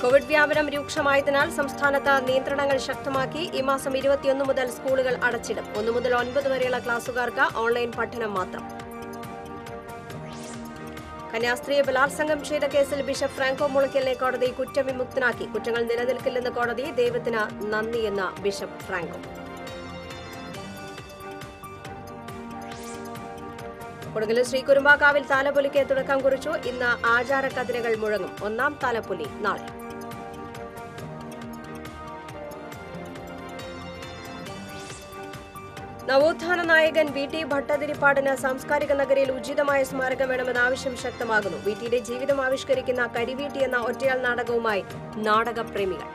Covid വ്യാപനം രൂക്ഷമായതിനാൽ സംസ്ഥാനത്ത് നിയന്ത്രണങ്ങൾ ശക്തമാക്കി ഈ മാസം ഇരുപത്തിയൊന്ന് മുതൽ സ്കൂളുകൾ അടച്ചിടും ഒന്നു മുതൽ ഒൻപത് വരെയുള്ള ക്ലാസുകാർക്ക് ഓൺലൈൻ പഠനം മാത്രം കന്യാസ്ത്രീയെ ബലാത്സംഗം ചെയ്ത കേസിൽ ബിഷപ്പ് ഫ്രാങ്കോ മുളയ്ക്കലിനെ കോടതി കുറ്റവിമുക്തനാക്കി കുറ്റങ്ങൾ നിലനിൽക്കില്ലെന്ന് കോടതി ദൈവത്തിന് നന്ദിയെന്ന് ബിഷപ്പ് ഫ്രാങ്കോ കൊടുങ്ങല്ലൂർ ശ്രീ കുരുമ്പാക്കാവിൽ താലപ്പൊലിക്ക് തുടക്കം കുറിച്ചു ഇന്ന് ആചാരക്കതിരകൾ മുഴങ്ങും ഒന്നാം താലപ്പൊലി നാളെ നവോത്ഥാന നായകൻ വി ടി ഭട്ടതിരിപ്പാടിന് സാംസ്കാരിക നഗരിയിൽ ഉചിതമായ സ്മാരകം വേണമെന്ന ആവശ്യം ശക്തമാകുന്നു വി ടിയുടെ ജീവിതം ആവിഷ്കരിക്കുന്ന കരിവീട്ടി എന്ന ഒറ്റയാൾ നാടകവുമായി നാടകപ്രേമികൾ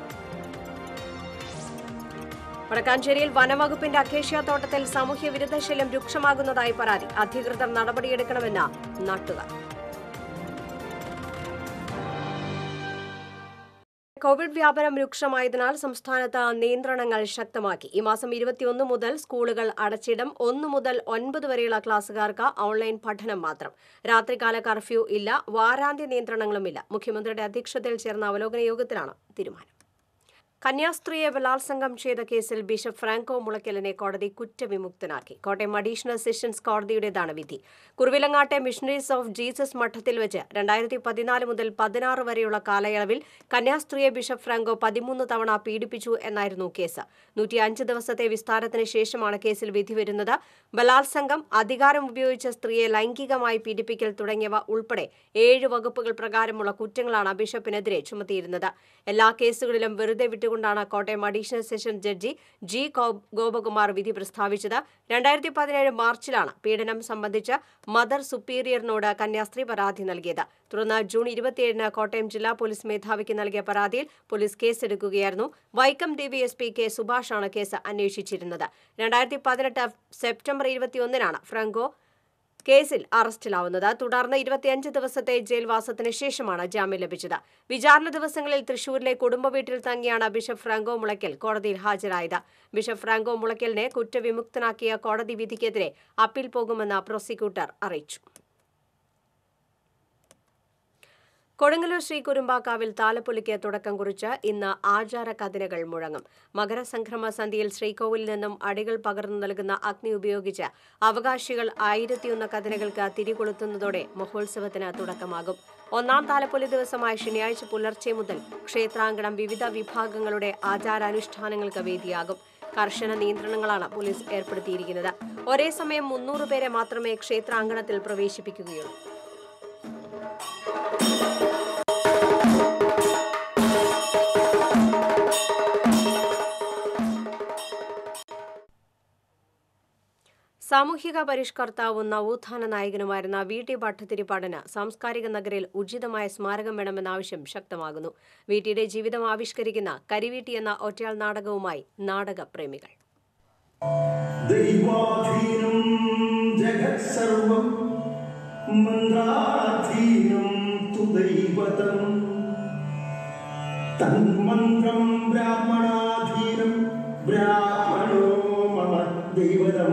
വടക്കാഞ്ചേരിയിൽ വനവകുപ്പിന്റെ അക്കേഷ്യ തോട്ടത്തിൽ സാമൂഹ്യ വിരുദ്ധശല്യം രൂക്ഷമാകുന്നതായി പരാതി അധികൃതർ നടപടിയെടുക്കണമെന്ന് നാട്ടുകാർ കോവിഡ് വ്യാപനം രൂക്ഷമായതിനാൽ സംസ്ഥാനത്ത് നിയന്ത്രണങ്ങൾ ശക്തമാക്കി ഈ മാസം ഇരുപത്തിയൊന്ന് മുതൽ സ്കൂളുകൾ അടച്ചിടും ഒന്ന് മുതൽ ഒൻപത് വരെയുള്ള ക്ലാസുകാർക്ക് ഓൺലൈൻ പഠനം മാത്രം രാത്രികാല കർഫ്യൂ ഇല്ല വാരാന്ത്യ നിയന്ത്രണങ്ങളുമില്ല മുഖ്യമന്ത്രിയുടെ അധ്യക്ഷതയിൽ ചേർന്ന അവലോകന യോഗത്തിലാണ് തീരുമാനം കന്യാസ്ത്രീയെ ബലാത്സംഗം ചെയ്ത കേസിൽ ബിഷപ്പ് ഫ്രാങ്കോ മുളയ്ക്കലിനെ കോടതി കുറ്റവിമുക്തനാക്കി കോട്ടയം അഡീഷണൽ സെഷൻസ് കോടതിയുടേതാണ് വിധി കുറുവിലങ്ങാട്ടെ മിഷണറീസ് ഓഫ് ജീസസ് മഠത്തിൽ വെച്ച് രണ്ടായിരത്തി പതിനാല് മുതൽ പതിനാറ് വരെയുള്ള കാലയളവിൽ കന്യാസ്ത്രീയെ ബിഷപ്പ് ഫ്രാങ്കോ പതിമൂന്ന് തവണ പീഡിപ്പിച്ചു എന്നായിരുന്നു കേസ് നൂറ്റിയഞ്ച് ദിവസത്തെ വിസ്താരത്തിന് ശേഷമാണ് കേസിൽ വിധി വരുന്നത് ബലാത്സംഗം അധികാരം ഉപയോഗിച്ച സ്ത്രീയെ ലൈംഗികമായി പീഡിപ്പിക്കൽ തുടങ്ങിയവ ഉൾപ്പെടെ ഏഴ് വകുപ്പുകൾ പ്രകാരമുള്ള കുറ്റങ്ങളാണ് ബിഷപ്പിനെതിരെ ചുമത്തിയിരുന്നത് എല്ലാ കേസുകളിലും വെറുതെ വിട്ടുകൊണ്ടാണ് Kottayam additional session judge G ഗോ- ഗോപകുമാർ വിധി പ്രസ്താവിച്ചത് രണ്ടായിരത്തി പതിനേഴ് മാർച്ചിലാണ് പീഡനം സംബന്ധിച്ച് മദർ സുപ്പീരിയറിനോട് കന്യാസ്ത്രീ പരാതി നൽകിയത് തുടർന്ന് ജൂൺ ഇരുപത്തിയേഴിന് കോട്ടയം ജില്ലാ പോലീസ് മേധാവിക്ക് നൽകിയ പരാതിയിൽ പോലീസ് കേസെടുക്കുകയായിരുന്നു വൈക്കം ഡിവിഎസ്പി കെ സുഭാഷാണ് കേസ് അന്വേഷിച്ചിരുന്നത് രണ്ടായിരത്തി പതിനെട്ട് സെപ്റ്റംബർ ഇരുപത്തിയൊന്നിനാണ് ഫ്രാങ്കോ കേസിൽ അറസ്റ്റിലാവുന്നത് തുടർന്ന് ഇരുപത്തിയഞ്ച് ദിവസത്തെ ജയിൽവാസത്തിന് ശേഷമാണ് ജാമ്യം ലഭിച്ചത് വിചാരണ ദിവസങ്ങളിൽ തൃശൂരിലെ കുടുംബ വീട്ടിൽ തങ്ങിയാണ് ബിഷപ്പ് ഫ്രാങ്കോ മുളയ്ക്കൽ കോടതിയിൽ ഹാജരായത് ബിഷപ്പ് ഫ്രാങ്കോ മുളയ്ക്കലിനെ കുറ്റവിമുക്തനാക്കിയ കോടതി വിധിക്കെതിരെ അപ്പീൽ പോകുമെന്ന് പ്രോസിക്യൂട്ടർ അറിയിച്ചു കൊടുങ്ങല്ലൂർ ശ്രീ കുരുമ്പാക്കാവിൽ താലപ്പൊലിക്ക് തുടക്കം കുറിച്ച് ഇന്ന് ആചാര കതിരകൾ മുഴങ്ങും മകരസംക്രമ സന്ധ്യയിൽ ശ്രീകോവിലിൽ നിന്നും അടികൾ പകർന്നു നൽകുന്ന അഗ്നി ഉപയോഗിച്ച് അവകാശികൾ ആയിരത്തിയൊന്ന് കതിരകൾക്ക് തിരികൊളുത്തുന്നതോടെ മഹോത്സവത്തിന് തുടക്കമാകും ഒന്നാം താലപ്പൊലി ദിവസമായ ശനിയാഴ്ച പുലർച്ചെ മുതൽ ക്ഷേത്രാങ്കണം വിവിധ വിഭാഗങ്ങളുടെ ആചാരാനുഷ്ഠാനങ്ങൾക്ക് വേദിയാകും കർശന നിയന്ത്രണങ്ങളാണ് പോലീസ് ഏർപ്പെടുത്തിയിരിക്കുന്നത് ഒരേ സമയം മുന്നൂറ് പേരെ മാത്രമേ ക്ഷേത്രാങ്കണത്തിൽ പ്രവേശിപ്പിക്കുകയുള്ളൂ സാമൂഹിക പരിഷ്കർത്താവും നവോത്ഥാന നായകനുമായിരുന്ന വി ടി ഭട്ടതിരിപ്പാടിന് സാംസ്കാരിക നഗരിൽ ഉചിതമായ സ്മാരകം വേണമെന്ന ആവശ്യം ശക്തമാകുന്നു വി ടിയുടെ ജീവിതം ആവിഷ്കരിക്കുന്ന കരിവീട്ടി എന്ന ഒറ്റയാൾ നാടകവുമായി നാടകപ്രേമികൾ ദൈവാധീനം ജഗത്സർവം മന്ത്രാധീനം തു ദൈവതം തന്മന്ത്രം ബ്രാഹ്മണാധീനം ബ്രാഹ്മണോ മമ ദൈവതം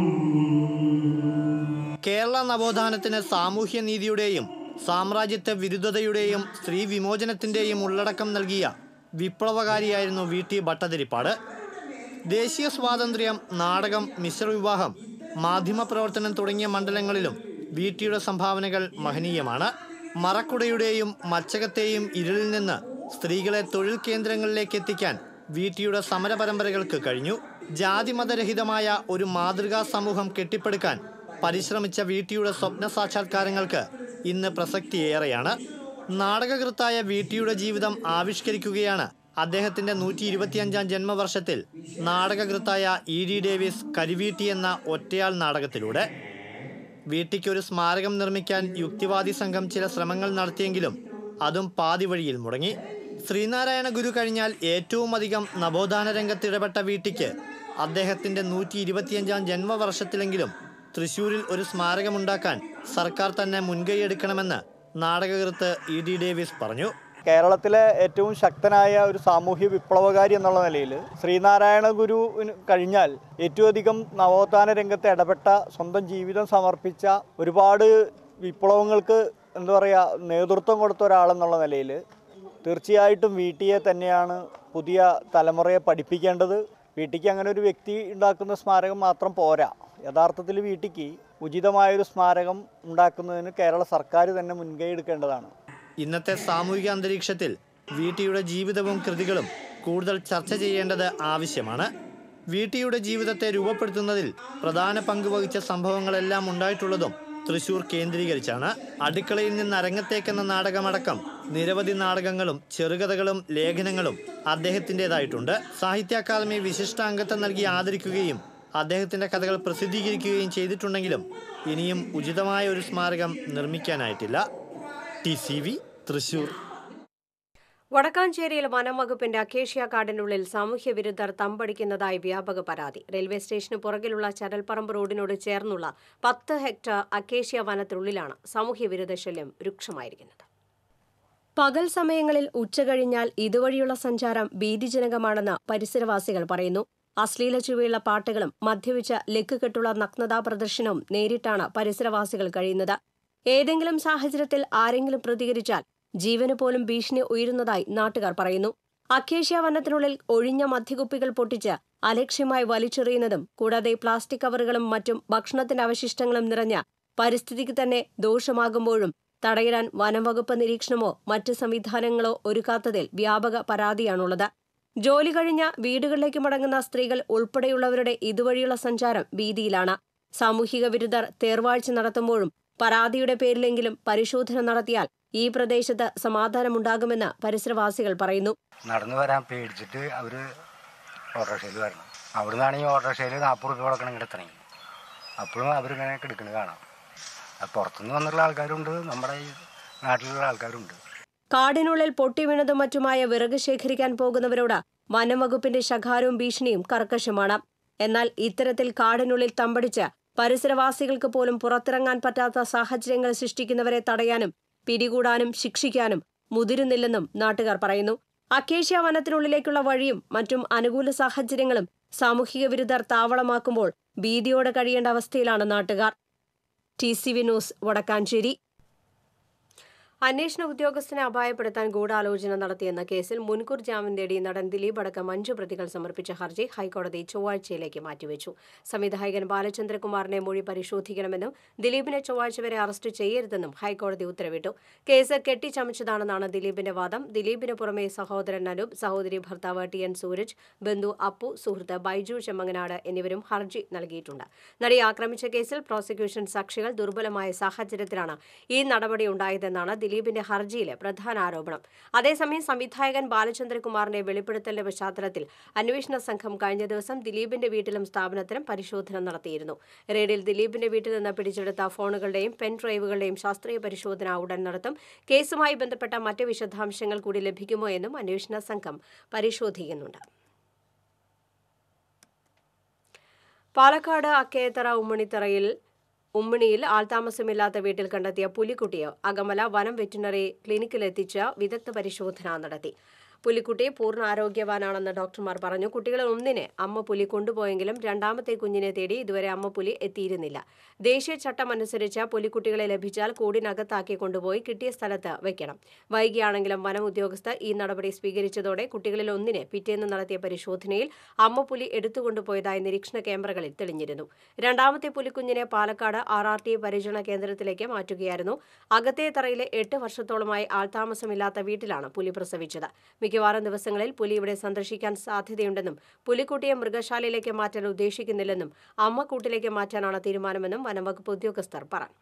കേരള നവോത്ഥാനത്തിന് സാമൂഹ്യ നീതിയുടെയും സാമ്രാജ്യത്വ വിരുദ്ധതയുടെയും സ്ത്രീ വിമോചനത്തിന്റെയും ഉള്ളടക്കം നൽകിയ വിപ്ലവകാരിയായിരുന്നു വി ടി ഭട്ടതിരിപ്പാട് ദേശീയ സ്വാതന്ത്ര്യം നാടകം മിശ്രവിവാഹം മാധ്യമപ്രവർത്തനം തുടങ്ങിയ മണ്ഡലങ്ങളിലും വി ടിയുടെ സംഭാവനകൾ മഹനീയമാണ് മറക്കുടയുടെയും മച്ചകത്തെയും ഇരുളിൽ നിന്ന് സ്ത്രീകളെ തൊഴിൽ കേന്ദ്രങ്ങളിലേക്ക് എത്തിക്കാൻ വി ടിയുടെ സമര പരമ്പരകൾക്ക് കഴിഞ്ഞു ജാതിമതരഹിതമായ ഒരു മാതൃകാ സമൂഹം കെട്ടിപ്പടുക്കാൻ പരിശ്രമിച്ച വി ടിയുടെ സ്വപ്ന സാക്ഷാത്കാരങ്ങൾക്ക് ഇന്ന് പ്രസക്തിയേറെയാണ് നാടകകൃത്തായ വി ടിയുടെ ജീവിതം ആവിഷ്കരിക്കുകയാണ് അദ്ദേഹത്തിന്റെ നൂറ്റി ഇരുപത്തിയഞ്ചാം ജന്മവർഷത്തിൽ നാടകകൃത്തായ ഇ ഡി ഡേവിസ് കരിവീട്ടി എന്ന ഒറ്റയാൾ നാടകത്തിലൂടെ വീട്ടിക്ക് ഒരു സ്മാരകം നിർമ്മിക്കാൻ യുക്തിവാദി സംഘം ചില ശ്രമങ്ങൾ നടത്തിയെങ്കിലും അതും പാതി വഴിയിൽ മുടങ്ങി ശ്രീനാരായണ ഗുരു കഴിഞ്ഞാൽ ഏറ്റവും അധികം നവോത്ഥാന രംഗത്ത് ഇടപെട്ട വീട്ടിക്ക് അദ്ദേഹത്തിന്റെ നൂറ്റി ഇരുപത്തിയഞ്ചാം ജന്മവർഷത്തിലെങ്കിലും തൃശൂരിൽ ഒരു സ്മാരകമുണ്ടാക്കാൻ സർക്കാർ തന്നെ മുൻകൈയെടുക്കണമെന്ന് നാടകകൃത്ത് ഇ ഡി ഡേവിസ് പറഞ്ഞു കേരളത്തിലെ ഏറ്റവും ശക്തനായ ഒരു സാമൂഹ്യ വിപ്ലവകാരി എന്നുള്ള നിലയിൽ ശ്രീനാരായണ ഗുരുവിന് കഴിഞ്ഞാൽ ഏറ്റവും അധികം നവോത്ഥാന രംഗത്ത് ഇടപെട്ട സ്വന്തം ജീവിതം സമർപ്പിച്ച ഒരുപാട് വിപ്ലവങ്ങൾക്ക് എന്താ പറയുക നേതൃത്വം കൊടുത്ത ഒരാളെന്നുള്ള നിലയിൽ തീർച്ചയായിട്ടും വീട്ടിയെ തന്നെയാണ് പുതിയ തലമുറയെ പഠിപ്പിക്കേണ്ടത് വീട്ടിക്ക് അങ്ങനെ ഒരു വ്യക്തി ഉണ്ടാക്കുന്ന സ്മാരകം മാത്രം പോരാ യഥാർത്ഥത്തിൽ വീട്ടിക്ക് ഉചിതമായൊരു സ്മാരകം ഉണ്ടാക്കുന്നതിന് കേരള സർക്കാർ തന്നെ മുൻകൈ എടുക്കേണ്ടതാണ് ഇന്നത്തെ സാമൂഹിക അന്തരീക്ഷത്തിൽ വീട്ടിയുടെ ജീവിതവും കൃതികളും കൂടുതൽ ചർച്ച ചെയ്യേണ്ടത് ആവശ്യമാണ് വീട്ടിയുടെ ജീവിതത്തെ രൂപപ്പെടുത്തുന്നതിൽ പ്രധാന പങ്ക് വഹിച്ച സംഭവങ്ങളെല്ലാം ഉണ്ടായിട്ടുള്ളതും തൃശൂർ കേന്ദ്രീകരിച്ചാണ് അടുക്കളയിൽ നിന്ന് അരങ്ങത്തേക്കെന്ന നാടകമടക്കം നിരവധി നാടകങ്ങളും ചെറുകഥകളും ലേഖനങ്ങളും അദ്ദേഹത്തിൻ്റെതായിട്ടുണ്ട് സാഹിത്യ അക്കാദമി വിശിഷ്ടാംഗത്വം നൽകി ആദരിക്കുകയും അദ്ദേഹത്തിന്റെ കഥകൾ പ്രസിദ്ധീകരിക്കുകയും ചെയ്തിട്ടുണ്ടെങ്കിലും ഇനിയും ഉചിതമായ ഒരു സ്മാരകം നിർമ്മിക്കാനായിട്ടില്ല ടി സി വി തൃശൂർ വടക്കാഞ്ചേരിയിൽ വനം വകുപ്പിന്റെ അക്കേഷ്യ കാടിനുള്ളിൽ സാമൂഹ്യ വിരുദ്ധർ തമ്പടിക്കുന്നതായി വ്യാപക പരാതി റെയിൽവേ സ്റ്റേഷന് പുറകിലുള്ള ചരൽപ്പറമ്പ് റോഡിനോട് ചേർന്നുള്ള പത്ത് ഹെക്ടർ അക്കേഷ്യ വനത്തിനുള്ളിലാണ് സാമൂഹ്യ വിരുദ്ധ ശല്യം രൂക്ഷമായിരിക്കുന്നത് പകൽ സമയങ്ങളിൽ ഉച്ചകഴിഞ്ഞാൽ ഇതുവഴിയുള്ള സഞ്ചാരം ഭീതിജനകമാണെന്ന് പരിസരവാസികൾ പറയുന്നു അശ്ലീല ചുവയുള്ള പാട്ടുകളും മദ്യപിച്ച ലക്കുകെട്ടുള്ള നഗ്നതാ പ്രദർശനവും നേരിട്ടാണ് പരിസരവാസികൾ കഴിയുന്നത് ഏതെങ്കിലും സാഹചര്യത്തിൽ ആരെങ്കിലും പ്രതികരിച്ചാൽ ജീവന് പോലും ഭീഷണി ഉയരുന്നതായി നാട്ടുകാർ പറയുന്നു അക്കേഷ്യ വനത്തിനുള്ളിൽ ഒഴിഞ്ഞ മദ്യകുപ്പികൾ പൊട്ടിച്ച് അലക്ഷ്യമായി വലിച്ചെറിയുന്നതും കൂടാതെ പ്ലാസ്റ്റിക് കവറുകളും മറ്റും ഭക്ഷണത്തിന്റെ അവശിഷ്ടങ്ങളും നിറഞ്ഞ പരിസ്ഥിതിക്ക് തന്നെ ദോഷമാകുമ്പോഴും തടയിടാൻ വനംവകുപ്പ് നിരീക്ഷണമോ മറ്റ് സംവിധാനങ്ങളോ ഒരുക്കാത്തതിൽ വ്യാപക പരാതിയാണുള്ളത് ജോലി കഴിഞ്ഞ വീടുകളിലേക്ക് മടങ്ങുന്ന സ്ത്രീകൾ ഉൾപ്പെടെയുള്ളവരുടെ ഇതുവഴിയുള്ള സഞ്ചാരം ഭീതിയിലാണ് സാമൂഹിക വിരുദ്ധർ തേർവാഴ്ച നടത്തുമ്പോഴും പരാതിയുടെ പേരിലെങ്കിലും പരിശോധന നടത്തിയാൽ ഈ പ്രദേശത്ത് സമാധാനമുണ്ടാകുമെന്ന് പരിസരവാസികൾ പറയുന്നു നടന്നു വരാൻ പേടിച്ചിട്ട് അവർ ഓട്ടോറിക്ഷയിൽ വരണം അവിടെ നിന്നാണ് ഈ ഓട്ടോറിക്ഷയിൽ നാൽപ്പത് റുപ്യ കൊടുക്കണം ഇങ്ങോട്ട് എത്തണമെങ്കിൽ അപ്പോഴും അവരിങ്ങനെ കിടക്കുന്നത് കാണാം അത് പുറത്തുനിന്ന് വന്നിട്ടുള്ള ആൾക്കാരുണ്ട് നമ്മുടെ ഈ നാട്ടിലുള്ള ആൾക്കാരുണ്ട് കാടിനുള്ളിൽ പൊട്ടിവീണതും മറ്റുമായ വിറക് ശേഖരിക്കാൻ പോകുന്നവരോട് വനംവകുപ്പിന്റെ ശകാരവും ഭീഷണിയും കർക്കശമാണ് എന്നാൽ ഇത്തരത്തിൽ കാടിനുള്ളിൽ തമ്പടിച്ച് പരിസരവാസികൾക്ക് പോലും പുറത്തിറങ്ങാൻ പറ്റാത്ത സാഹചര്യങ്ങൾ സൃഷ്ടിക്കുന്നവരെ തടയാനും പിടികൂടാനും ശിക്ഷിക്കാനും മുതിരുന്നില്ലെന്നും നാട്ടുകാർ പറയുന്നു അക്കേഷ്യ വനത്തിനുള്ളിലേക്കുള്ള വഴിയും മറ്റും അനുകൂല സാഹചര്യങ്ങളും സാമൂഹിക വിരുദ്ധർ താവളമാക്കുമ്പോൾ ഭീതിയോടെ കഴിയേണ്ട അവസ്ഥയിലാണ് നാട്ടുകാർ T C V news Vadakkanchery അന്വേഷണ ഉദ്യോഗസ്ഥനെ അപായപ്പെടുത്താൻ ഗൂഢാലോചന നടത്തിയെന്ന കേസിൽ മുൻകൂർ ജാമ്യം തേടി നടൻ ദിലീപ് അടക്കം അഞ്ചു പ്രതികൾ സമർപ്പിച്ച ഹർജി ഹൈക്കോടതി ചൊവ്വാഴ്ചയിലേക്ക് മാറ്റിവെച്ചു സംവിധായകൻ ബാലചന്ദ്രകുമാറിനെ മൊഴി പരിശോധിക്കണമെന്നും ദിലീപിനെ ചൊവ്വാഴ്ച വരെ അറസ്റ്റ് ചെയ്യരുതെന്നും ഹൈക്കോടതി ഉത്തരവിട്ടു കേസ് കെട്ടിച്ചമച്ചതാണെന്നാണ് ദിലീപിന്റെ വാദം ദിലീപിന് പുറമെ സഹോദരൻ അനൂപ് സഹോദരി ഭർത്താവ് ടി എൻ സൂരജ് ബന്ധു അപ്പു സുഹൃത്ത് ബൈജു ചെമ്മങ്ങനാട് എന്നിവരും ഹർജി നൽകിയിട്ടുണ്ട് നടിയെ ആക്രമിച്ച കേസിൽ പ്രോസിക്യൂഷൻ സാക്ഷികൾ ദുർബലമായ സാഹചര്യത്തിലാണ് ഈ നടപടിയുണ്ടായതെന്നാണ് ദിലീപിന്റെ ഹർജിയിലെ പ്രധാന ആരോപണം അതേസമയം സംവിധായകൻ ബാലചന്ദ്രകുമാറിന്റെ വെളിപ്പെടുത്തലിന്റെ പശ്ചാത്തലത്തിൽ അന്വേഷണ സംഘം കഴിഞ്ഞ ദിവസം ദിലീപിന്റെ വീട്ടിലും സ്ഥാപനത്തിലും പരിശോധന നടത്തിയിരുന്നു റെയ്ഡിൽ ദിലീപിന്റെ വീട്ടിൽ നിന്ന് പിടിച്ചെടുത്ത ഫോണുകളുടെയും പെൻ ഡ്രൈവുകളുടെയും ശാസ്ത്രീയ പരിശോധന ഉടൻ നടത്തും കേസുമായി ബന്ധപ്പെട്ട മറ്റ് വിശദാംശങ്ങൾ കൂടി ലഭിക്കുമോ എന്നും അന്വേഷണ സംഘം പരിശോധിക്കുന്നുണ്ട് പാലക്കാട് അക്കേത്തറ ഉമ്മണിത്തറയിൽ ഉമ്മണിയിൽ ആൾതാമസമില്ലാത്ത വീട്ടിൽ കണ്ടെത്തിയ പുലിക്കുട്ടിയെ അകമല വനം വെറ്റിനറി ക്ലിനിക്കിലെത്തിച്ച് വിദഗ്ധ പരിശോധന നടത്തി പുലിക്കുട്ടി പൂർണ്ണ ആരോഗ്യവാനാണെന്ന് ഡോക്ടർമാർ പറഞ്ഞു കുട്ടികളിൽ ഒന്നിനെ അമ്മ പുലി കൊണ്ടുപോയെങ്കിലും രണ്ടാമത്തെ കുഞ്ഞിനെ തേടി ഇതുവരെ അമ്മ പുലി എത്തിയിരുന്നില്ല ദേശീയ ചട്ടം അനുസരിച്ച് പുലിക്കുട്ടികളെ ലഭിച്ചാൽ കൂടിനകത്താക്കി കൊണ്ടുപോയി കിട്ടിയ സ്ഥലത്ത് വയ്ക്കണം വൈകിയാണെങ്കിലും വനം ഉദ്യോഗസ്ഥർ ഈ നടപടി സ്വീകരിച്ചതോടെ കുട്ടികളിൽ ഒന്നിനെ പിറ്റേന്ന് നടത്തിയ പരിശോധനയിൽ അമ്മ പുലി എടുത്തുകൊണ്ടുപോയതായി നിരീക്ഷണ ക്യാമറകളിൽ തെളിഞ്ഞിരുന്നു രണ്ടാമത്തെ പുലിക്കുഞ്ഞിനെ പാലക്കാട് ആർ ആർ ടി പരിചരണ കേന്ദ്രത്തിലേക്ക് മാറ്റുകയായിരുന്നു അകത്തെ തറയിലെ എട്ട് വർഷത്തോളമായി ആൾതാമസമില്ലാത്ത വീട്ടിലാണ് പുലി പ്രസവിച്ചത് മിക്കവാറും ദിവസങ്ങളിൽ പുലി ഇവിടെ സന്ദർശിക്കാൻ സാധ്യതയുണ്ടെന്നും പുലിക്കുട്ടിയെ മൃഗശാലയിലേക്ക് മാറ്റാൻ ഉദ്ദേശിക്കുന്നില്ലെന്നും അമ്മ കൂട്ടിലേക്ക് മാറ്റാനാണ് തീരുമാനമെന്നും വനംവകുപ്പ് ഉദ്യോഗസ്ഥർ പറഞ്ഞു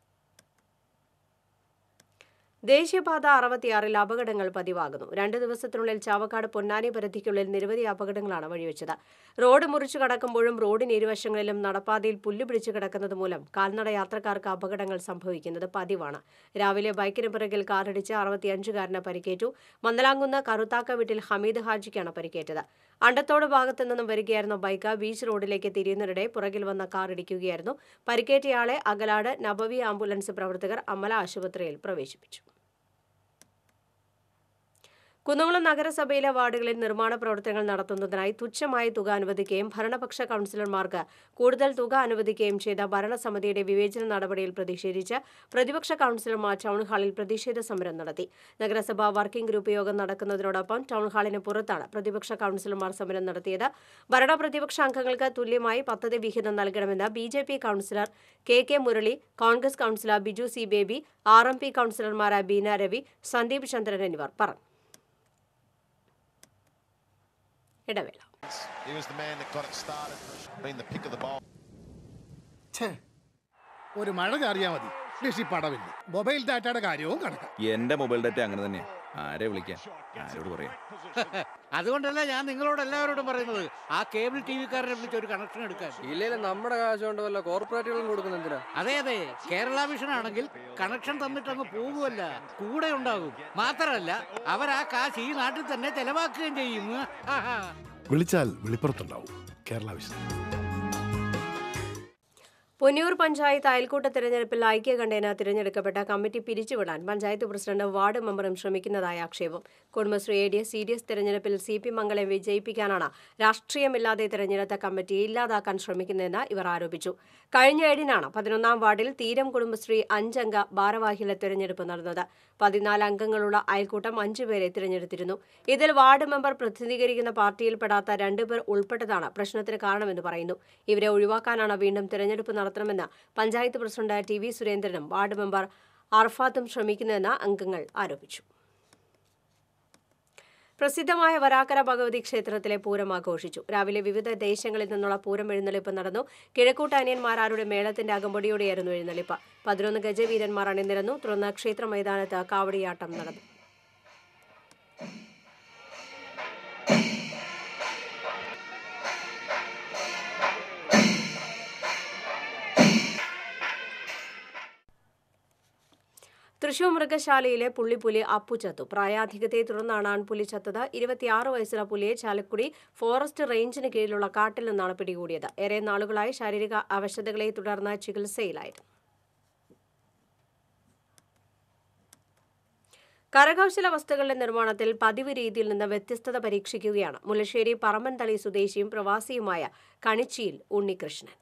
ദേശീയപാത അറുപത്തിയാറിൽ അപകടങ്ങൾ പതിവാകുന്നു രണ്ട് ദിവസത്തിനുള്ളിൽ ചാവക്കാട് പൊന്നാനി പരിധിക്കുള്ളിൽ നിരവധി അപകടങ്ങളാണ് വഴിവെച്ചത് റോഡ് മുറിച്ചു കടക്കുമ്പോഴും റോഡിന് ഇരുവശങ്ങളിലും നടപ്പാതയിൽ പുല്ല് പിടിച്ചു കിടക്കുന്നത് മൂലം കാൽനട യാത്രക്കാർക്ക് അപകടങ്ങൾ സംഭവിക്കുന്നത് പതിവാണ് രാവിലെ ബൈക്കിന് പിറകിൽ കാറിടിച്ച് അറുപത്തിയഞ്ചുകാരന് പരിക്കേറ്റു മന്ദലാങ്കുന്ന് കറുത്താക്ക വീട്ടിൽ ഹമീദ് ഹാജിക്കാണ് പരിക്കേറ്റത് അണ്ടത്തോട് ഭാഗത്തു നിന്നും വരികയായിരുന്ന ബൈക്ക് ബീച്ച് റോഡിലേക്ക് തിരിയുന്നതിനിടെ പുറകിൽ വന്ന കാർ ഇടിക്കുകയായിരുന്നു പരിക്കേറ്റയാളെ അകലാട് നബവി ആംബുലൻസ് പ്രവർത്തകർ അമല ആശുപത്രിയിൽ പ്രവേശിപ്പിച്ചു കുന്നംകുളം നഗരസഭയിലെ വാർഡുകളിൽ നിർമ്മാണ പ്രവർത്തനങ്ങൾ നടത്തുന്നതിനായി തുച്ഛമായ തുക അനുവദിക്കുകയും ഭരണപക്ഷ കൌൺസിലർമാർക്ക് കൂടുതൽ തുക അനുവദിക്കുകയും ചെയ്ത ഭരണസമിതിയുടെ വിവേചന നടപടിയിൽ പ്രതിഷേധിച്ച് പ്രതിപക്ഷ കൌൺസിലർമാർ ടൗൺഹാളിൽ പ്രതിഷേധ സമരം നടത്തി നഗരസഭാ വർക്കിംഗ് ഗ്രൂപ്പ് യോഗം നടക്കുന്നതിനോടൊപ്പം ടൗൺഹാളിന് പുറത്താണ് പ്രതിപക്ഷ കൌൺസിലർമാർ സമരം നടത്തിയത് ഭരണ പ്രതിപക്ഷ അംഗങ്ങൾക്ക് തുല്യമായി പദ്ധതി വിഹിതം നൽകണമെന്ന് B J P councillor K K Murali Congress councillor Biju C Baby R M P കൌൺസിലർമാരായ ബീന രവി സന്ദീപ് ചന്ദ്രൻ എന്നിവർ പറഞ്ഞു ഇടവേള He was the man that got it started, been the pick of the bowl. ഛേ ഒരു മഴ ചാറിയാ മതി കൃഷി പടവില്ല മൊബൈൽ ഡാറ്റയുടെ കാര്യവും കണക്കാം എന്റെ മൊബൈൽ ഡാറ്റ അങ്ങനെ തന്നെയാ ആരെ വിളിക്കാൻ ആരോട് പറയാം അതുകൊണ്ടല്ല ഞാൻ നിങ്ങളോട് എല്ലാവരോടും പറയുന്നത് ആ കേബിൾ ടി വിക്കാരനെ വിളിച്ച് ഒരു കണക്ഷൻ എടുക്കാൻ ഇല്ലേലും നമ്മുടെ കാശ് കൊണ്ട് വല്ല കോർപ്പറേറ്റുകളും കൊടുക്കുന്ന എന്തിനാ അതെ അതെ കേരള വിഷൻ ആണെങ്കിൽ കണക്ഷൻ തന്നിട്ട് അങ്ങ് പോകുമല്ല കൂടെ ഉണ്ടാകും മാത്രമല്ല അവർ ആ കാശ് ഈ നാട്ടിൽ തന്നെ ചെലവാക്കുകയും ചെയ്യും ആഹാ. വിളിച്ചാൽ വെളിപ്പുറത്തുണ്ടാവും കേരള വിഷൻ പൊന്നിയൂർ പഞ്ചായത്ത് അയൽക്കൂട്ട തിരഞ്ഞെടുപ്പിൽ ഐക്യകണ്ഠേന തിരഞ്ഞെടുക്കപ്പെട്ട കമ്മിറ്റി പിരിച്ചുവിടാൻ പഞ്ചായത്ത് പ്രസിഡന്റ് വാർഡ് മെമ്പറും ശ്രമിക്കുന്നതായ ആക്ഷേപം Kudumbashree A D S C D S തിരഞ്ഞെടുപ്പിൽ സി പി മംഗളെ വിജയിപ്പിക്കാനാണ് രാഷ്ട്രീയമില്ലാതെ തിരഞ്ഞെടുത്ത കമ്മിറ്റി ഇല്ലാതാക്കാൻ ശ്രമിക്കുന്നതെന്ന് ഇവർ ആരോപിച്ചു കഴിഞ്ഞ ഏഴിനാണ് പതിനൊന്നാം വാർഡിൽ തീരം കുടുംബശ്രീ അഞ്ചംഗ ഭാരവാഹികളെ തിരഞ്ഞെടുപ്പ് നടന്നത് പതിനാല് അംഗങ്ങളുള്ള അയൽക്കൂട്ടം അഞ്ചുപേരെ തിരഞ്ഞെടുത്തിരുന്നു ഇതിൽ വാർഡ് മെമ്പർ പ്രതിനിധീകരിക്കുന്ന പാർട്ടിയിൽപ്പെടാത്ത രണ്ടുപേർ ഉൾപ്പെട്ടതാണ് പ്രശ്നത്തിന് കാരണമെന്ന് പറയുന്നു ഇവരെ ഒഴിവാക്കാനാണ് വീണ്ടും തിരഞ്ഞെടുപ്പ് നടത്തണമെന്ന് പഞ്ചായത്ത് പ്രസിഡന്റ് ടി വി സുരേന്ദ്രനും വാർഡ് മെമ്പർ അർഫാത്തും ശ്രമിക്കുന്നതെന്ന് അംഗങ്ങൾ ആരോപിച്ചു പ്രസിദ്ധമായ വരാക്കര ഭഗവതി ക്ഷേത്രത്തിലെ പൂരം ആഘോഷിച്ചു രാവിലെ വിവിധ ദേശങ്ങളിൽ നിന്നുള്ള പൂരം എഴുന്നള്ളിപ്പ് നടന്നു കിഴക്കൂട്ട് അനിയന്മാരാരുടെ മേളത്തിന്റെ അകമ്പടിയോടെയായിരുന്നു എഴുന്നള്ളിപ്പ് പതിനൊന്ന് ഗജവീരന്മാർ അണിനിരന്നു തുടർന്ന് ക്ഷേത്ര മൈതാനത്ത് കാവടിയാട്ടം നടന്നു തൃശൂർ മൃഗശാലയിലെ പുള്ളിപ്പുലി അപ്പു ചത്തു പ്രായാധിക്യത്തെ തുടർന്നാണ് ആൺപുലി ചത്തത് ഇരുപത്തിയാറ് വയസ്സുള്ള പുലിയെ ചാലക്കുടി ഫോറസ്റ്റ് റേഞ്ചിന് കീഴിലുള്ള കാട്ടിൽ നിന്നാണ് പിടികൂടിയത് ഏറെ നാളുകളായി ശാരീരിക അവശതകളെ തുടർന്ന് ചികിത്സയിലായിരുന്നു കരകൗശല വസ്തുക്കളുടെ നിർമ്മാണത്തിൽ പതിവ് രീതിയിൽ നിന്ന് വ്യത്യസ്തത പരീക്ഷിക്കുകയാണ് മുല്ലശ്ശേരി പറമ്പൻതളി സ്വദേശിയും പ്രവാസിയുമായ കണിച്ചിയിൽ ഉണ്ണികൃഷ്ണൻ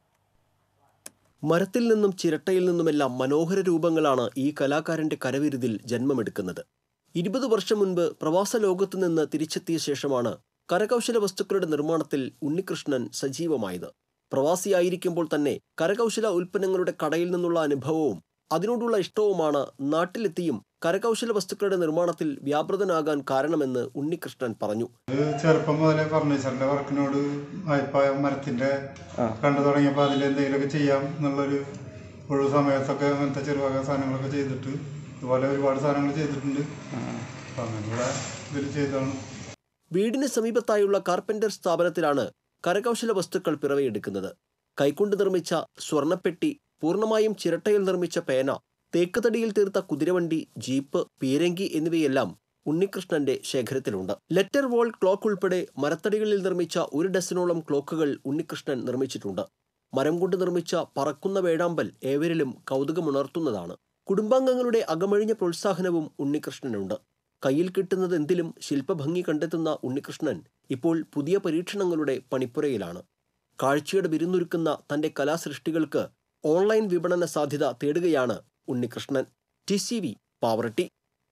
മരത്തിൽ നിന്നും ചിരട്ടയിൽ നിന്നുമെല്ലാം മനോഹര രൂപങ്ങളാണ് ഈ കലാകാരന്റെ കരവിരുതിൽ ജന്മമെടുക്കുന്നത് ഇരുപത് വർഷം മുൻപ് പ്രവാസ ലോകത്തു നിന്ന് തിരിച്ചെത്തിയ ശേഷമാണ് കരകൗശല വസ്തുക്കളുടെ നിർമ്മാണത്തിൽ ഉണ്ണികൃഷ്ണൻ സജീവമായത് പ്രവാസിയായിരിക്കുമ്പോൾ തന്നെ കരകൗശല ഉൽപ്പന്നങ്ങളുടെ കടയിൽ നിന്നുള്ള അനുഭവവും അതിനോടുള്ള ഇഷ്ടവുമാണ് നാട്ടിലെത്തിയും കരകൗശല വസ്തുക്കളുടെ നിർമ്മാണത്തിൽ വ്യാപൃതനാകാൻ കാരണമെന്ന് ഉണ്ണികൃഷ്ണൻ പറഞ്ഞു ചെറുപ്പം മുതലേ ഫർണിച്ചറിന്റെ വർക്കിനോട് വായ്പായ മരത്തിന്റെ കണ്ടു തുടങ്ങിയപ്പോൾ അതിൽ എന്തെങ്കിലുമൊക്കെ ചെയ്യാം എന്നുള്ളൊരു ഒഴിവ് സമയത്തൊക്കെ അങ്ങനത്തെ ചെറുവക സാധനങ്ങളൊക്കെ ചെയ്തിട്ട് ഇതുപോലെ ഒരുപാട് സാധനങ്ങൾ ചെയ്തിട്ടുണ്ട് അപ്പം അങ്ങനെയുള്ള ഇതിൽ ചെയ്തതാണ് വീടിന് സമീപത്തായുള്ള കാർപ്പന്റർ സ്ഥാപനത്തിലാണ് കരകൗശല വസ്തുക്കൾ പിറവിയെടുക്കുന്നത് കൈകൊണ്ട് നിർമ്മിച്ച സ്വർണ്ണപ്പെട്ടി പൂർണ്ണമായും ചിരട്ടയിൽ നിർമ്മിച്ച പേന തേക്ക് തടിയിൽ തീർത്ത കുതിരവണ്ടി ജീപ്പ് പീരങ്കി എന്നിവയെല്ലാം ഉണ്ണികൃഷ്ണന്റെ ശേഖരത്തിലുണ്ട് ലെറ്റർ വോൾ ക്ലോക്ക് ഉൾപ്പെടെ മരത്തടികളിൽ നിർമ്മിച്ച ഒരു ഡസനോളം ക്ലോക്കുകൾ ഉണ്ണികൃഷ്ണൻ നിർമ്മിച്ചിട്ടുണ്ട് മരം കൊണ്ട് നിർമ്മിച്ച പറക്കുന്ന വേഴാമ്പൽ ഏവരിലും കൗതുകമുണർത്തുന്നതാണ് കുടുംബാംഗങ്ങളുടെ അകമഴിഞ്ഞ പ്രോത്സാഹനവും ഉണ്ണികൃഷ്ണനുണ്ട് കയ്യിൽ കിട്ടുന്നത് എന്തിലും ശില്പഭംഗി കണ്ടെത്തുന്ന ഉണ്ണികൃഷ്ണൻ ഇപ്പോൾ പുതിയ പരീക്ഷണങ്ങളുടെ പണിപ്പുരയിലാണ് കാഴ്ചയുടെ വിരുന്നൊരുക്കുന്ന തന്റെ കലാസൃഷ്ടികൾക്ക് ഓൺലൈൻ വിപണന സാധ്യത തേടുകയാണ് Unnikrishnan T C V Pavaratty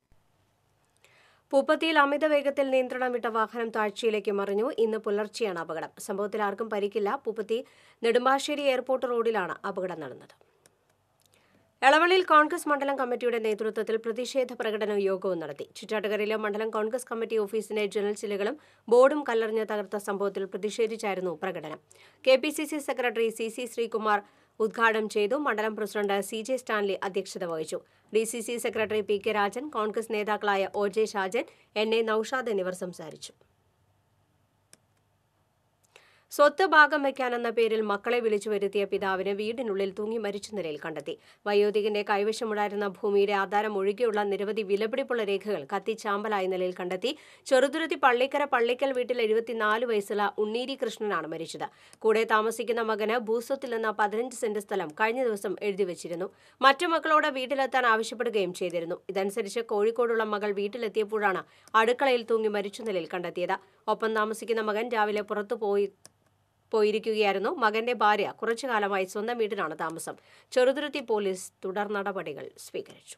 പൂപ്പത്തിയിൽ അമിത വേഗത്തിൽ നിയന്ത്രണം വിട്ട വാഹനം താഴ്ചയിലേക്ക് മറിഞ്ഞു ഇന്ന് പുലർച്ചെയാണ് അപകടം സംഭവത്തിൽ ആർക്കും പരിക്കില്ല പൂപ്പത്തി നെടുമ്പാശ്ശേരി എയർപോർട്ട് റോഡിലാണ് അപകടം നടന്നത് എളവള്ളിയിൽ കോൺഗ്രസ് മണ്ഡലം കമ്മിറ്റിയുടെ നേതൃത്വത്തിൽ പ്രതിഷേധ പ്രകടനവും യോഗവും നടത്തി ചുറ്റാട്ടുകരയിലെ മണ്ഡലം കോൺഗ്രസ് കമ്മിറ്റി ഓഫീസിന്റെ ജനൽ ചില്ലുകളും ബോർഡും കല്ലെറിഞ്ഞ് തകർത്ത സംഭവത്തിൽ പ്രതിഷേധിച്ചായിരുന്നു പ്രകടനം K P C C secretary C C Sreekumar ഉദ്ഘാടനം ചെയ്തു മണ്ഡലം പ്രസിഡന്റ് സി ജെ സ്റ്റാൻലി അധ്യക്ഷത വഹിച്ചു D C C secretary P K Rajan Congress നേതാക്കളായ O J Shajan N A Noushad എന്നിവർ സംസാരിച്ചു സ്വത്ത് ഭാഗം വയ്ക്കാനെന്ന പേരിൽ മക്കളെ വിളിച്ചു വരുത്തിയ പിതാവിന് വീടിനുള്ളിൽ തൂങ്ങി മരിച്ച നിലയിൽ കണ്ടെത്തി വയോധികന്റെ കൈവശമുണ്ടായിരുന്ന ഭൂമിയുടെ ആധാരം ഒഴികെയുള്ള നിരവധി വിലപിടിപ്പുള്ള രേഖകൾ കത്തിച്ചാമ്പലായ നിലയിൽ കണ്ടെത്തി ചെറുതുരുത്തി പള്ളിക്കര പള്ളിക്കൽ വീട്ടിൽ എഴുപത്തിനാല് വയസ്സുള്ള ഉണ്ണീരി കൃഷ്ണനാണ് മരിച്ചത് കൂടെ താമസിക്കുന്ന മകന് ഭൂസ്വത്തിൽ നിന്ന് പതിനഞ്ച് സെന്റ് സ്ഥലം കഴിഞ്ഞ ദിവസം എഴുതി വെച്ചിരുന്നു മറ്റു മക്കളോട് വീട്ടിലെത്താൻ ആവശ്യപ്പെടുകയും ചെയ്തിരുന്നു ഇതനുസരിച്ച് കോഴിക്കോടുള്ള മകൾ വീട്ടിലെത്തിയപ്പോഴാണ് അടുക്കളയിൽ തൂങ്ങി മരിച്ച നിലയിൽ കണ്ടെത്തിയത് ഒപ്പം താമസിക്കുന്ന മകൻ രാവിലെ പുറത്തു പോയി പോയിരിക്കുകയായിരുന്നു മകന്റെ ഭാര്യ കുറച്ചു കാലമായി സ്വന്തം വീട്ടിലാണ് താമസം ചെറുതുരുത്തി പോലീസ് തുടർ നടപടികൾ സ്വീകരിച്ചു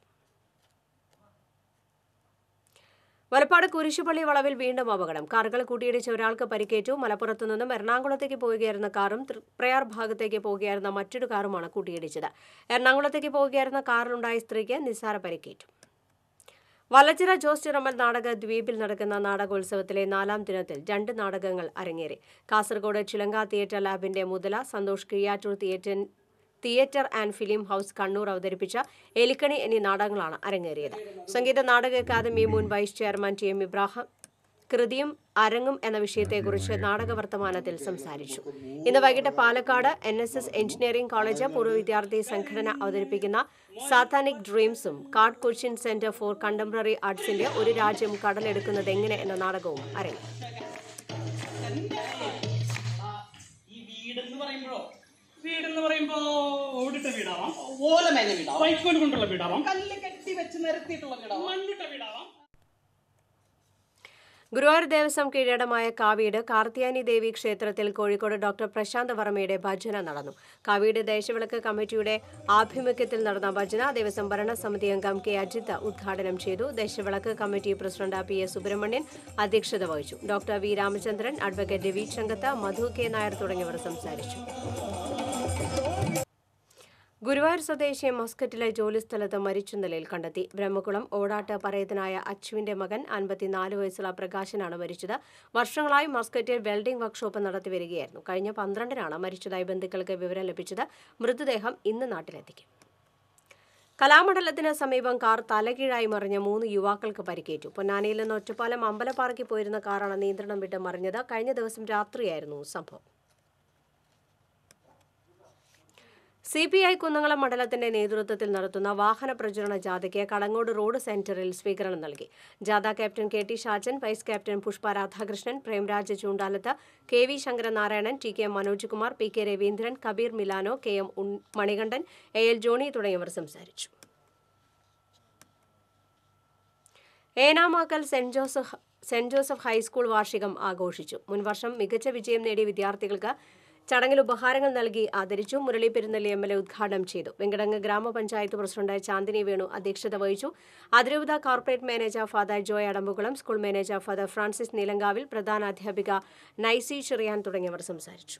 വലപ്പാട് കുരിശുപള്ളി വളവിൽ വീണ്ടും അപകടം കാറുകൾ കൂട്ടിയിടിച്ച് ഒരാൾക്ക് പരിക്കേറ്റു മലപ്പുറത്തു നിന്നും എറണാകുളത്തേക്ക് പോവുകയായിരുന്ന കാറും തൃപ്രയാർ ഭാഗത്തേക്ക് പോവുകയായിരുന്ന മറ്റൊരു കാറുമാണ് കൂട്ടിയിടിച്ചത് എറണാകുളത്തേക്ക് പോവുകയായിരുന്ന കാറിലുണ്ടായ സ്ത്രീക്ക് നിസ്സാര പരിക്കേറ്റു വലച്ചിറ ജോസ് ചിറമൽ നാടക ദ്വീപിൽ നടക്കുന്ന നാടകോത്സവത്തിലെ നാലാം ദിനത്തിൽ രണ്ട് നാടകങ്ങൾ അരങ്ങേറി കാസർഗോഡ് ചിലങ്ക തിയേറ്റർ ലാബിന്റെ Muthala Santhosh Kizhiyattur theatre theatre and film house Kannur അവതരിപ്പിച്ച എലിക്കണി എന്നീ നാടകങ്ങളാണ് അരങ്ങേറിയത് സംഗീത നാടക അക്കാദമി മുൻ vice chairman T M Ibrahim കൃതിയും അരങ്ങും എന്ന വിഷയത്തെക്കുറിച്ച് നാടക വർത്തമാനത്തിൽ സംസാരിച്ചു ഇന്ന് വൈകിട്ട് Palakkad N S S engineering college പൂർവ്വ വിദ്യാർത്ഥി സംഘടന അവതരിപ്പിക്കുന്ന സാത്താനിക് ഡ്രീംസും card Cochin centre for contemporary ആർട്സിന്റെ ഒരു രാജ്യം കടലെടുക്കുന്നത് എങ്ങനെ എന്ന നാടകവും അരങ്ങേറി വീടെന്ന് പറയുമ്പോഴോ വീടെന്ന് പറയുമ്പോ ഓടിട്ട വീടാവാം ഓലമേഞ്ഞ വീടാവാം വൈക്കോൽ കൊണ്ടുള്ള വീടാവാം കല്ല് കെട്ടി വെച്ച് നിരത്തിയിട്ടുള്ള വീടാവാം മണ്ണിട്ട വീടാവാം ഗുരുവായൂർ ദേവസ്വം കീഴടമായ കാവീട് കാർത്തിയാനി ദേവി ക്ഷേത്രത്തിൽ കോഴിക്കോട് ഡോക്ടർ പ്രശാന്ത് വർമ്മയുടെ ഭജന നടന്നു കാവീട് ദേശവിളക്ക് കമ്മിറ്റിയുടെ ആഭിമുഖ്യത്തിൽ നടന്ന ഭജന ദേവസ്വം ഭരണസമിതി അംഗം കെ അജിത്ത് ഉദ്ഘാടനം ചെയ്തു Deshavilakku committee president P S Subramanian അധ്യക്ഷത വഹിച്ചു doctor V Ramachandran advocate Ravi Changath Madhu K Nair തുടങ്ങിയവർ സംസാരിച്ചു ഗുരുവായൂർ സ്വദേശിയെ മസ്കറ്റിലെ ജോലിസ്ഥലത്ത് മരിച്ച നിലയിൽ കണ്ടെത്തി ബ്രഹ്മകുളം ഓടാട്ട് പറയത്തിനായ അച്ചുവിന്റെ മകൻ അൻപത്തിനാല് വയസ്സുള്ള പ്രകാശനാണ് മരിച്ചത് വർഷങ്ങളായി മസ്കറ്റിൽ വെൽഡിംഗ് വർക്ക്ഷോപ്പ് നടത്തി വരികയായിരുന്നു കഴിഞ്ഞ പന്ത്രണ്ടിനാണ് മരിച്ചതായി ബന്ധുക്കൾക്ക് വിവരം ലഭിച്ചത് മൃതദേഹം ഇന്ന് നാട്ടിലെത്തിക്കും കലാമണ്ഡലത്തിന് സമീപം കാർ തലകീഴായി മറിഞ്ഞ മൂന്ന് യുവാക്കൾക്ക് പരിക്കേറ്റു പൊന്നാനിയിൽ നിന്ന് ഒറ്റപ്പാലം അമ്പലപ്പാറയ്ക്ക് പോയിരുന്ന കാറാണ് നിയന്ത്രണം വിട്ട് മറിഞ്ഞത് കഴിഞ്ഞ ദിവസം രാത്രിയായിരുന്നു സംഭവം സി പി ഐ കുന്നംകുളം മണ്ഡലത്തിന്റെ നേതൃത്വത്തിൽ നടത്തുന്ന വാഹന പ്രചരണ ജാഥയ്ക്ക് കടങ്ങോട് റോഡ് സെന്ററിൽ സ്വീകരണം നൽകി ജാഥ captain K T Shajan vice captain Pushpa Radhakrishnan Premraj Choondalath K V Sankaranarayanan T K Manoj Kumar P K Raveendran Kabeer Milano K M ഉൺ- മണികണ്ഠൻ എ എൽ ജോണി തുടങ്ങിയവർ സംസാരിച്ചു Enamakkal saint Joseph saint Joseph high school വാർഷികം ആഘോഷിച്ചു മുൻവർഷം മികച്ച വിജയം നേടിയ വിദ്യാർത്ഥികൾക്ക് ചടങ്ങിൽ ഉപഹാരങ്ങൾ നൽകി ആദരിച്ചു Murali Perunnalli M L A ഉദ്ഘാടനം ചെയ്തു വെങ്കടങ്ങ് ഗ്രാമപഞ്ചായത്ത് പ്രസിഡന്റ് ചാന്ദിനി വേണു അധ്യക്ഷത വഹിച്ചു അതിരൂപത corporate manager father Joy Adambukulam school manager father Francis Neelankavil പ്രധാന അധ്യാപിക നൈസി ചെറിയാൻ തുടങ്ങിയവർ സംസാരിച്ചു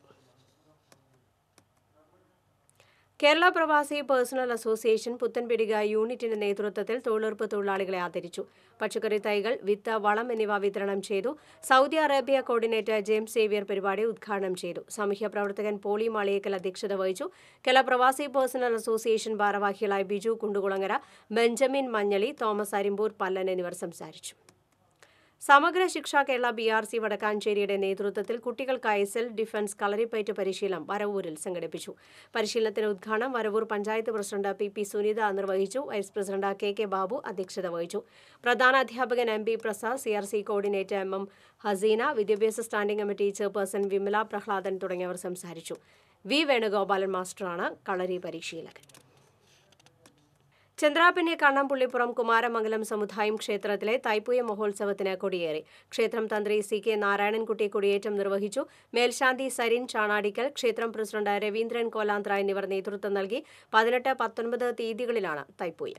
കേരള പ്രവാസി പേഴ്സണൽ അസോസിയേഷൻ പുത്തൻപിടിക യൂണിറ്റിന്റെ നേതൃത്വത്തിൽ തൊഴിലുറപ്പ് തൊഴിലാളികളെ ആദരിച്ചു പച്ചക്കറി തൈകൾ വിത്ത് വളം എന്നിവ വിതരണം ചെയ്തു Saudi Arabia coordinator James Xavier പരിപാടി ഉദ്ഘാടനം ചെയ്തു സാമൂഹ്യ പ്രവർത്തകൻ പോളി മാളിയേക്കൽ അധ്യക്ഷത വഹിച്ചു കേരള പ്രവാസി പേഴ്സണൽ അസോസിയേഷൻ ഭാരവാഹികളായ ബിജു കുണ്ടുകുളങ്ങര ബെഞ്ചമിൻ മഞ്ഞളി തോമസ് അരിമ്പൂർ പല്ലൻ എന്നിവർ സംസാരിച്ചു Samagra Shiksha Kerala B R C വടക്കാഞ്ചേരിയുടെ നേതൃത്വത്തിൽ കുട്ടികൾക്കായി സെൽഫ് ഡിഫൻസ് കളരിപ്പയറ്റ് പരിശീലനം വരവൂരിൽ സംഘടിപ്പിച്ചു പരിശീലനത്തിന് ഉദ്ഘാടനം Varavoor panchayat president P P Sunitha നിർവഹിച്ചു vice president K K Babu അധ്യക്ഷത വഹിച്ചു പ്രധാന അധ്യാപകൻ M P Prasad C R C coordinator M M Haseena വിദ്യാഭ്യാസ സ്റ്റാൻഡിംഗ് കമ്മിറ്റി ചെയർപേഴ്സൺ വിമല പ്രഹ്ലാദൻ തുടങ്ങിയവർ സംസാരിച്ചു വി വേണുഗോപാലൻ മാസ്റ്ററാണ് കളരി പരിശീലകൻ ചന്ദ്രാപിന്നി കണ്ണംപുള്ളിപ്പുറം കുമാരമംഗലം സമുദായം ക്ഷേത്രത്തിലെ തൈപ്പൂയ മഹോത്സവത്തിന് കൊടിയേറി ക്ഷേത്രം തന്ത്രി സി കെ നാരായണൻകുട്ടി കൊടിയേറ്റം നിർവഹിച്ചു മേൽശാന്തി സരിൻ ചാണാടിക്കൽ ക്ഷേത്രം പ്രസിഡന്റ് രവീന്ദ്രൻ കോലാന്ത്ര എന്നിവർ നേതൃത്വം നൽകി പതിനെട്ട് പത്തൊൻപത് തീയതികളിലാണ് തൈപ്പൂയം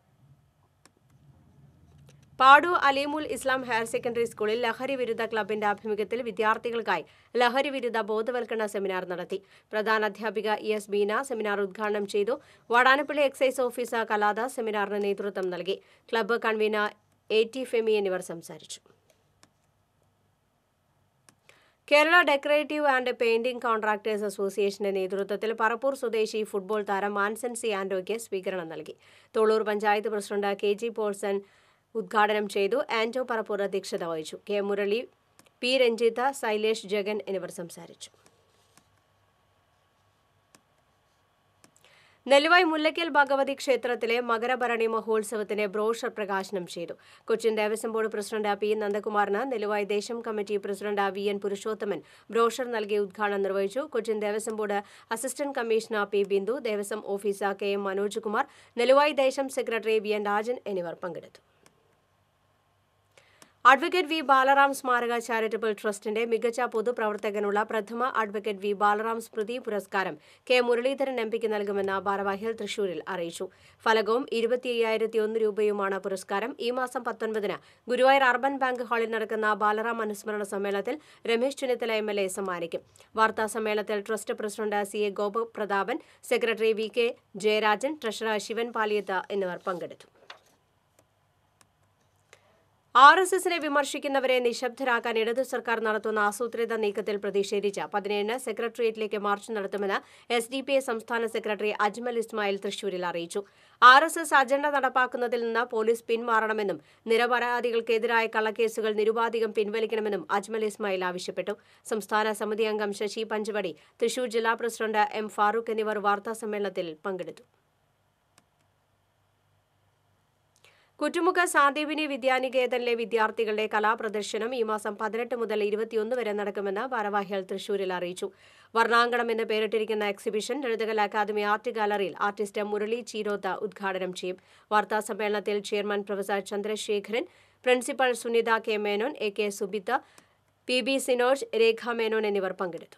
പാടു അലീമുൽ ഇസ്ലാം ഹയർ സെക്കൻഡറി സ്കൂളിൽ ലഹരി വിരുദ്ധ ക്ലബിന്റെ ആഭിമുഖ്യത്തിൽ വിദ്യാർത്ഥികൾക്കായി ലഹരി വിരുദ്ധ ബോധവൽക്കരണ സെമിനാർ നടത്തി പ്രധാന അധ്യാപിക ഇ എസ് ബീന സെമിനാർ ഉദ്ഘാടനം ചെയ്തു വാടാനപ്പള്ളി എക്സൈസ് ഓഫീസർ കലാദ സെമിനാറിന് നേതൃത്വം നൽകി club convener A T Femi എന്നിവർ സംസാരിച്ചു Kerala decorative and painting contractors അസോസിയേഷന്റെ നേതൃത്വത്തിൽ പറപ്പൂർ സ്വദേശി ഫുട്ബോൾ താരം മാൻസൺ സി ആൻഡോയ്ക്ക് സ്വീകരണം നൽകി Tholur panchayat president K G Paulson ഉദ്ഘാടനം ചെയ്തു ആന്റോ പറപ്പൂർ അധ്യക്ഷത വഹിച്ചു കെ മുരളി പി രഞ്ജിത സൈലേഷ് ജഗൻ എന്നിവർ സംസാരിച്ചു നെല്ലുവായ് മുല്ലയ്ക്കൽ ഭഗവതി ക്ഷേത്രത്തിലെ മകരഭരണി മഹോത്സവത്തിന്റെ ബ്രോഷർ പ്രകാശനം ചെയ്തു Cochin Devaswom board president P നന്ദകുമാറിന് നെല്ലുവായ് ദേശം committee president V N Purushothaman brochure നൽകി ഉദ്ഘാടനം നിർവഹിച്ചു Cochin Devaswom board assistant commissioner P Bindu Devaswom officer K M Manoj Kumar Nelluvai ദേശം സെക്രട്ടറി വി എൻ രാജൻ എന്നിവർ പങ്കെടുത്തു അഡ്വക്കേറ്റ് വി ബാലറാം സ്മാരക ചാരിറ്റബിൾ ട്രസ്റ്റിന്റെ മികച്ച പൊതുപ്രവർത്തകനുള്ള പ്രഥമ അഡ്വക്കേറ്റ് വി ബാലറാം സ്മൃതി പുരസ്കാരം കെ മുരളീധരൻ എം പിക്ക് നൽകുമെന്ന് ഭാരവാഹികൾ തൃശൂരിൽ അറിയിച്ചു ഫലകവും ഇരുപത്തി അയ്യായിരത്തി ഒന്ന് രൂപയുമാണ് പുരസ്കാരം ഈ മാസം പത്തൊൻപതിന് ഗുരുവായൂർ അർബൻ ബാങ്ക് ഹാളിൽ നടക്കുന്ന ബാലറാം അനുസ്മരണ സമ്മേളനത്തിൽ Ramesh Chennithala M L A സമ്മാനിക്കും വാർത്താ സമ്മേളനത്തിൽ trust president C A Gopaprathapan secretary V K Jayarajan treasurer Sivan Paliyath എന്നിവർ പങ്കെടുത്തു ആർ എസ് എസിനെ വിമർശിക്കുന്നവരെ നിശബ്ദരാക്കാൻ ഇടതു സർക്കാർ നടത്തുന്ന ആസൂത്രിത നീക്കത്തിൽ പ്രതിഷേധിച്ച് പതിനേഴിന് സെക്രട്ടേറിയറ്റിലേക്ക് മാർച്ച് നടത്തുമെന്ന് എസ് ഡി പി ഐ സംസ്ഥാന സെക്രട്ടറി അജ്മൽ ഇസ്മായിൽ തൃശൂരിൽ അറിയിച്ചു ആർ എസ് എസ് അജണ്ട നടപ്പാക്കുന്നതിൽ നിന്ന് പോലീസ് പിന്മാറണമെന്നും നിരപരാധികൾക്കെതിരായ കള്ളക്കേസുകൾ നിരുപാധികം പിൻവലിക്കണമെന്നും അജ്മൽ ഇസ്മായിൽ ആവശ്യപ്പെട്ടു സംസ്ഥാന സമിതി അംഗം ശശി പഞ്ചവടി തൃശൂർ ജില്ലാ പ്രസിഡന്റ് എം ഫാറൂഖ് എന്നിവർ വാർത്താസമ്മേളനത്തിൽ പങ്കെടുത്തു കുറ്റുമുഖ സാന്ദീപിനി വിദ്യാനികേതനിലെ വിദ്യാർത്ഥികളുടെ കലാപ്രദർശനം ഈ മാസം പതിനെട്ട് മുതൽ ഇരുപത്തിയൊന്ന് വരെ നടക്കുമെന്ന് ഭാരവാഹികൾ തൃശൂരിൽ അറിയിച്ചു വർണ്ണാങ്കണം എന്ന് പേരിട്ടിരിക്കുന്ന എക്സിബിഷൻ ലളിതകല അക്കാദമി ആർട്ട് ഗാലറിയിൽ ആർട്ടിസ്റ്റ് മുരളി ചീരോത്ത ഉദ്ഘാടനം ചെയ്യും വാർത്താ സമ്മേളനത്തിൽ chairman professor Chandrasekharan principal Sunitha K Menon A K Subitha P B Sinoj Rekha Menon എന്നിവർ പങ്കെടുത്തു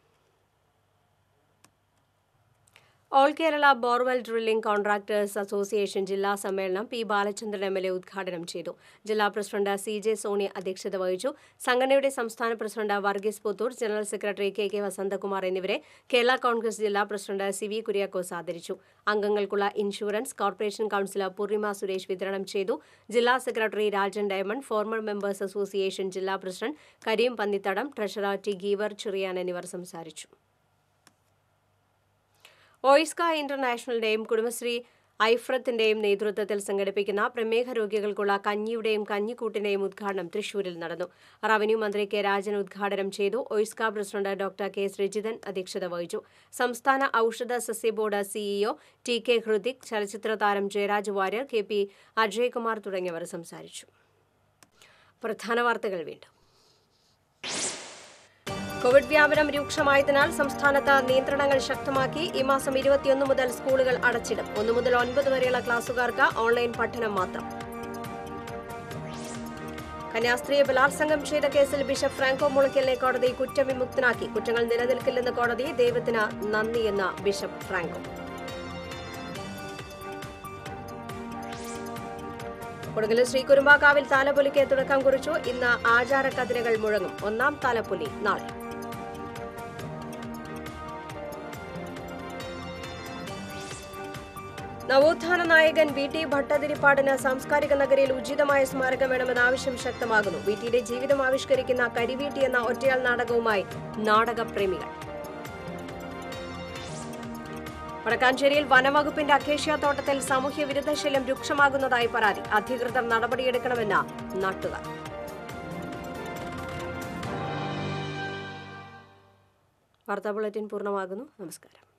all Kerala borewell drilling contractors association ജില്ലാ സമ്മേളനം P Balachandran M L A ഉദ്ഘാടനം ചെയ്തു ജില്ലാ പ്രസിഡന്റ് സി ജെ സോണി അധ്യക്ഷത വഹിച്ചു സംഘടനയുടെ സംസ്ഥാന president Varghese Puthur general secretary K K Vasanthakumar എന്നിവരെ കേരള കോൺഗ്രസ് ജില്ലാ പ്രസിഡന്റ് സി വി കുര്യാക്കോസ് ആദരിച്ചു അംഗങ്ങൾക്കുള്ള insurance corporation councillor Poornima Suresh വിതരണം ചെയ്തു ജില്ലാ secretary Rajan diamond former members association ജില്ലാ president Karim Pannithadam treasurer T Geevar Cherian എന്നിവർ സംസാരിച്ചു ഓയിസ്ക ഇന്റർനാഷണലിന്റെയും കുടുംബശ്രീ ഐഫ്രത്തിന്റെയും നേതൃത്വത്തിൽ സംഘടിപ്പിക്കുന്ന പ്രമേഹ രോഗികൾക്കുള്ള കഞ്ഞിയുടെയും കഞ്ഞിക്കൂട്ടിന്റെയും ഉദ്ഘാടനം തൃശൂരിൽ നടന്നു റവന്യൂ മന്ത്രി കെ രാജൻ ഉദ്ഘാടനം ചെയ്തു OISCA president doctor K Sreejithan അധ്യക്ഷത വഹിച്ചു സംസ്ഥാന ഔഷധ സസ്യ board CEO T K Hrithik ചലച്ചിത്ര താരം ജയരാജ് വാര്യർ കെ പി അജയ്കുമാർ തുടങ്ങിയവർ സംസാരിച്ചു പ്രധാന വാർത്തകൾ വീണ്ടും കോവിഡ് വ്യാപനം രൂക്ഷമായതിനാൽ സംസ്ഥാനത്ത് നിയന്ത്രണങ്ങൾ ശക്തമാക്കി ഈ മാസം ഇരുപത്തിയൊന്ന് മുതൽ സ്കൂളുകൾ അടച്ചിടും ഒന്നു മുതൽ ഒൻപത് വരെയുള്ള ക്ലാസുകാർക്ക് ഓൺലൈൻ പഠനം മാത്രം കന്യാസ്ത്രീയെ ബലാത്സംഗം ചെയ്ത കേസിൽ ബിഷപ്പ് ഫ്രാങ്കോ മുളയ്ക്കലിനെ കോടതി കുറ്റവിമുക്തനാക്കി കുറ്റങ്ങൾ നിലനിൽക്കില്ലെന്ന് കോടതി ദൈവത്തിന് നന്ദിയെന്ന് ബിഷപ്പ് ഫ്രാങ്കോ കൊടുങ്ങല്ലൂർ ശ്രീ കുരുമ്പാക്കാവിൽ താലപ്പൊലിക്ക് തുടക്കം കുറിച്ചു ഇന്ന് ആചാരക്കതിരകൾ മുഴങ്ങും ഒന്നാം താലപ്പൊലി നാളെ നവോത്ഥാന നായകൻ വി ടി ഭട്ടതിരിപ്പാടിന് സാംസ്കാരിക നഗരിയിൽ ഉചിതമായ സ്മാരകം വേണമെന്ന ആവശ്യം ശക്തമാകുന്നു വി ടിയുടെ ജീവിതം ആവിഷ്കരിക്കുന്ന കരിവീട്ടി എന്ന ഒറ്റയാൾ നാടകവുമായി നാടകപ്രേമികൾ വടക്കാഞ്ചേരിയിൽ വനവകുപ്പിന്റെ അക്കേഷ്യ തോട്ടത്തിൽ സാമൂഹ്യ വിരുദ്ധശല്യം രൂക്ഷമാകുന്നതായി പരാതി അധികൃതർ നടപടിയെടുക്കണമെന്ന് നാട്ടുകാർ വാർത്താ ബുള്ളറ്റിൻ പൂർണ്ണമാകുന്നു നമസ്കാരം